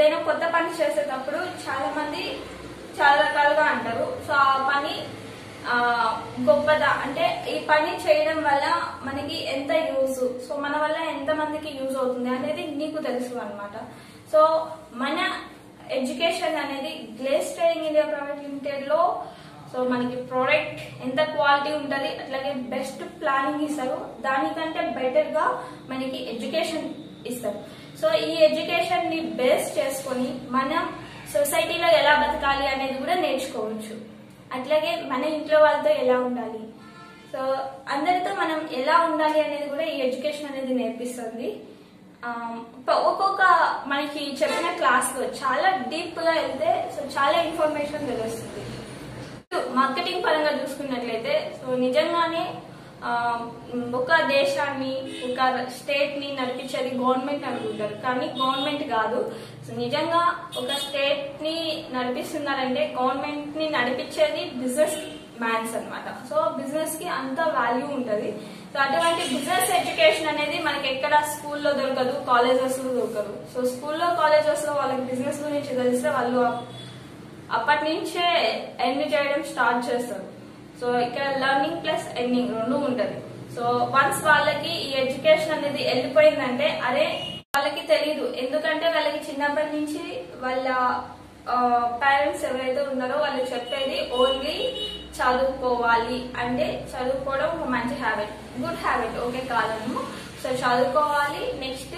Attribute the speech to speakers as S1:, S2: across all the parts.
S1: ఏదైనా కొత్త పని చేసేటప్పుడు చాలా మంది చాలా రకాలుగా అంటారు సో ఆ పని ఆ, గొప్పదా అంటే ఈ పని చేయడం వల్ల మనకి ఎంత యూజ్ సో మన వల్ల ఎంత మందికి యూజ్ అవుతుంది అనేది నీకు తెలుసు అన్నమాట సో మన ఎడ్యుకేషన్ అనేది Glace training India private limited లో సో మనకి ప్రోడక్ట్ ఎంత క్వాలిటీ ఉంటుంది అట్లాగే బెస్ట్ ప్లానింగ్ ఇస్తారు దానికంటే బెటర్ గా మనకి ఎడ్యుకేషన్ ఇస్తారు సో ఈ ఎడ్యుకేషన్ ని బేస్ చేసుకొని మనం సొసైటీలో ఎలా బతకాలి అనేది కూడా నేర్చుకోవచ్చు అట్లాగే మన ఇంట్లో వాళ్ళతో ఎలా ఉండాలి సో అందరితో మనం ఎలా ఉండాలి అనేది కూడా ఈ ఎడ్యుకేషన్ అనేది నేర్పిస్తుంది ఆ, ఒక్కొక్క మనకి చెప్పిన క్లాస్ లో చాలా డీప్ గా వెళ్తే సో చాలా ఇన్ఫర్మేషన్ తెలుస్తుంది మార్కెటింగ్ పరంగా చూసుకున్నట్లయితే సో నిజంగానే ఆ, ఒక దేశాన్ని ఒక స్టేట్ ని నడిపించేది గవర్నమెంట్ అనుకుంటారు కానీ గవర్నమెంట్ కాదు సో నిజంగా ఒక స్టేట్ ని నడిపిస్తున్నారంటే గవర్నమెంట్ ని నడిపించేది బిజినెస్ మ్యాన్స్ అన్నమాట సో బిజినెస్ కి అంత వాల్యూ ఉంటది సో అటువంటి బిజినెస్ ఎడ్యుకేషన్ అనేది మనకి ఎక్కడ స్కూల్లో దొరకదు కాలేజెస్ లో దొరకదు సో స్కూల్లో కాలేజెస్ లో వాళ్ళకి బిజినెస్ గురించి తెలిస్తే వాళ్ళు అప్పటి నుంచే ఎర్న్ చేయడం స్టార్ట్ చేస్తారు సో ఇక్కడ లెర్నింగ్ ప్లస్ ఎర్నింగ్ రెండు ఉంటది సో వన్స్ వాళ్ళకి ఈ ఎడ్యుకేషన్ అనేది వెళ్ళిపోయిందంటే అరే వాళ్ళకి తెలియదు ఎందుకంటే వాళ్ళకి చిన్నప్పటి నుంచి వాళ్ళ పేరెంట్స్ ఎవరైతే ఉన్నారో వాళ్ళు చెప్పేది ఓన్లీ చదువుకోవాలి అంటే చదువుకోవడం ఒక మంచి హ్యాబిట్ గుడ్ హ్యాబిట్ ఓకే కాదను సో చదువుకోవాలి నెక్స్ట్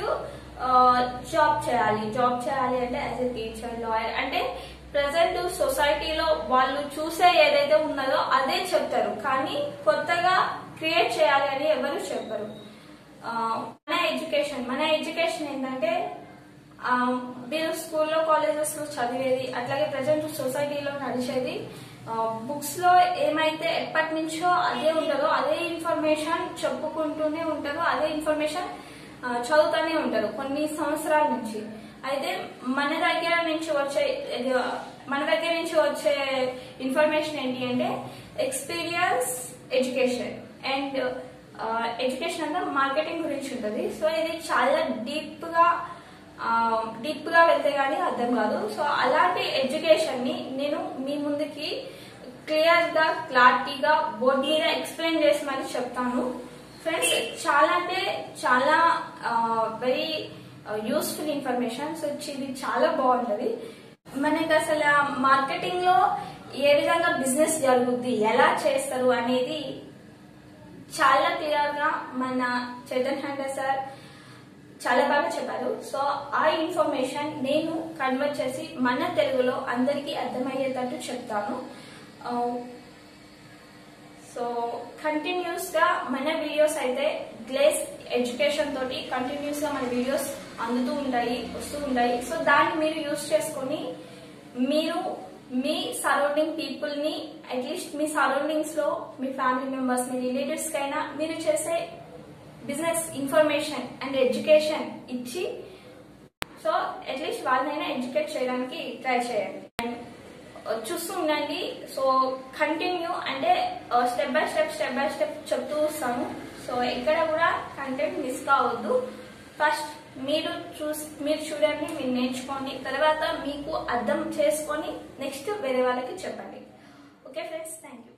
S1: జాబ్ చేయాలి జాబ్ చేయాలి అంటే యాజ్ ఎ టీచర్ లాయర్ అంటే ప్రజెంట్ సొసైటీలో వాళ్ళు చూసే ఏదైతే ఉన్నదో అదే చెప్తారు కానీ కొత్తగా క్రియేట్ చేయాలి అని ఎవరు చెప్పరు ఆ, మన ఎడ్యుకేషన్ మన ఎడ్యుకేషన్ ఏంటంటే ఆ, మీరు స్కూల్లో కాలేజెస్ లో చదివేది అట్లాగే ప్రజెంట్ సొసైటీలో నడిచేది బుక్స్ లో ఏమైతే ఎప్పటి నుంచో అదే ఉంటుందో అదే ఇన్ఫర్మేషన్ చెప్పుకుంటూనే ఉంటారో అదే ఇన్ఫర్మేషన్ చదువుతూనే ఉంటారు కొన్ని సంవత్సరాల నుంచి అయితే మన దగ్గర నుంచి వచ్చే ఇది, మన దగ్గర నుంచి వచ్చే ఇన్ఫర్మేషన్ ఏంటి అంటే ఎక్స్పీరియన్స్ ఎడ్యుకేషన్ అండ్ ఎడ్యుకేషన్ అంతా మార్కెటింగ్ గురించి ఉంటుంది సో ఇది చాలా డీప్ గా డీప్ గా వెళ్తే గానీ అర్థం కాదు సో అలాంటి ఎడ్యుకేషన్ ని నేను మీ ముందుకి క్లియర్ గా క్లారిటీగా బోర్డ్ మీద ఎక్స్ప్లెయిన్ చేసి మరి చెప్తాను ఫ్రెండ్స్ చాలా అంటే చాలా వెరీ యూస్ఫుల్ ఇన్ఫర్మేషన్ సో ఇది చాలా బాగుంటది మనకి అసలు మార్కెటింగ్ లో ఏ విధంగా బిజినెస్ జరుగుద్ది ఎలా చేస్తారు అనేది చాలా క్లియర్ గా మన చైతన్ హండ్ర సార్ చాలా బాగా చెప్పారు సో ఆ ఇన్ఫర్మేషన్ నేను కన్వర్ట్ చేసి మన తెలుగులో అందరికీ అర్థమయ్యేటట్టు చెప్తాను ఆ, సో కంటిన్యూస్ గా మన వీడియోస్ అయితే గ్లేస్ ఎడ్యుకేషన్ తోటి కంటిన్యూస్ గా మన వీడియోస్ అందుతూ ఉంటాయి వస్తూ ఉంటాయి సో దాన్ని మీరు యూస్ చేసుకొని మీరు మీ సరౌండింగ్ పీపుల్ ని అట్లీస్ట్ మీ సరౌండింగ్స్ లో మీ ఫ్యామిలీ మెంబర్స్ మీ రిలేటివ్స్ కైనా మీరు చేసే బిజినెస్ ఇన్ఫర్మేషన్ అండ్ ఎడ్యుకేషన్ ఇచ్చి సో అట్లీస్ట్ వాళ్ళనైనా ఎడ్యుకేట్ చేయడానికి ట్రై చేయండి అండ్ చూస్తూ ఉండండి సో కంటిన్యూ అంటే step by step step by step చెప్తూ వస్తాను సో ఎక్కడ కూడా కంటెంట్ మిస్ కావద్దు ఫస్ట్ మీరు చూస్ మీరు చూడండి మీరు నేర్చుకోండి తర్వాత మీకు అర్థం చేసుకొని నెక్స్ట్ వేరే వాళ్ళకి చెప్పండి ఓకే ఫ్రెండ్స్ థ్యాంక్ యూ